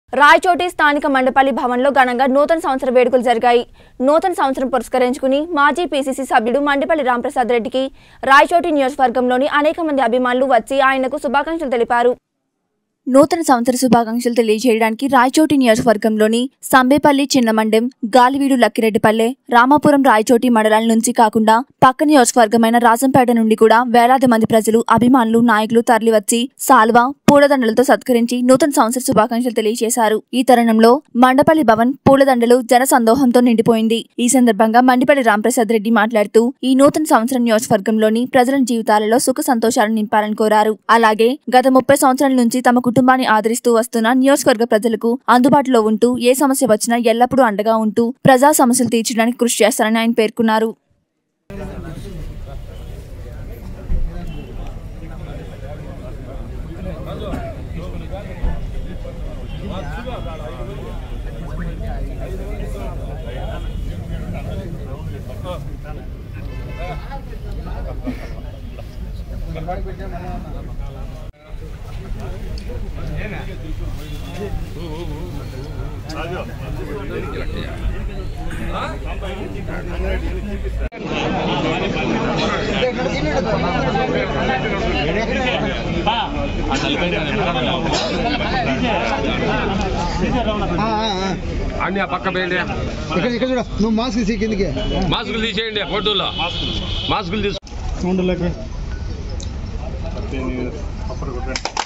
రాయచోటి స్థానిక మండపల్లి భవన్లో ఘనంగా నూతన సంవత్సర వేడుకలు జరిగాయి నూతన సంవత్సరం పురస్కరించుకుని మాజీ పీసీసీ సభ్యుడు మండపల్లి రాంప్రసాద్ రెడ్డికి రాయచోటి నియోజకవర్గంలోని అనేక మంది అభిమానులు వచ్చి ఆయనకు శుభాకాంక్షలు తెలిపారు నూతన సంవత్సర శుభాకాంక్షలు తెలియజేయడానికి రాయచోటి నియోజకవర్గంలోని సంబేపల్లి చిన్నమండెం గాలివీడు లక్కిరెడ్డిపల్లె రామాపురం రాయచోటి మండలాల నుంచి కాకుండా పక్క నియోజకవర్గమైన రాజంపేట నుండి కూడా వేలాది మంది ప్రజలు అభిమానులు నాయకులు తరలివచ్చి సాల్వా పూలదండలతో సత్కరించి నూతన సంవత్సర శుభాకాంక్షలు తెలియజేశారు ఈ తరుణంలో మండపల్లి భవన్ పూలదండలు జన సందోహంతో నిండిపోయింది ఈ సందర్భంగా మండిపల్లి రాంప్రసాద్ రెడ్డి మాట్లాడుతూ ఈ నూతన సంవత్సరం నియోజకవర్గంలోని ప్రజల జీవితాలలో సుఖ సంతోషాలను నింపాలని కోరారు అలాగే గత ముప్పై సంవత్సరాల నుంచి తమ కుటుంబాన్ని ఆదరిస్తూ వస్తున్న నియోజకవర్గ ప్రజలకు అందుబాటులో ఉంటూ ఏ సమస్య వచ్చినా ఎల్లప్పుడూ అండగా ఉంటూ ప్రజా సమస్యలు తీర్చడానికి కృషి చేస్తారని ఆయన పేర్కొన్నారు అన్ని ఆ పక్క పోయండి ఇక్కడ ఇక్కడ చూడ నువ్వు మాస్క్ తీసి కిందకి మాస్కులు తీసేయండి ఫోటోలో మాస్కులు తీసు ఉండలేక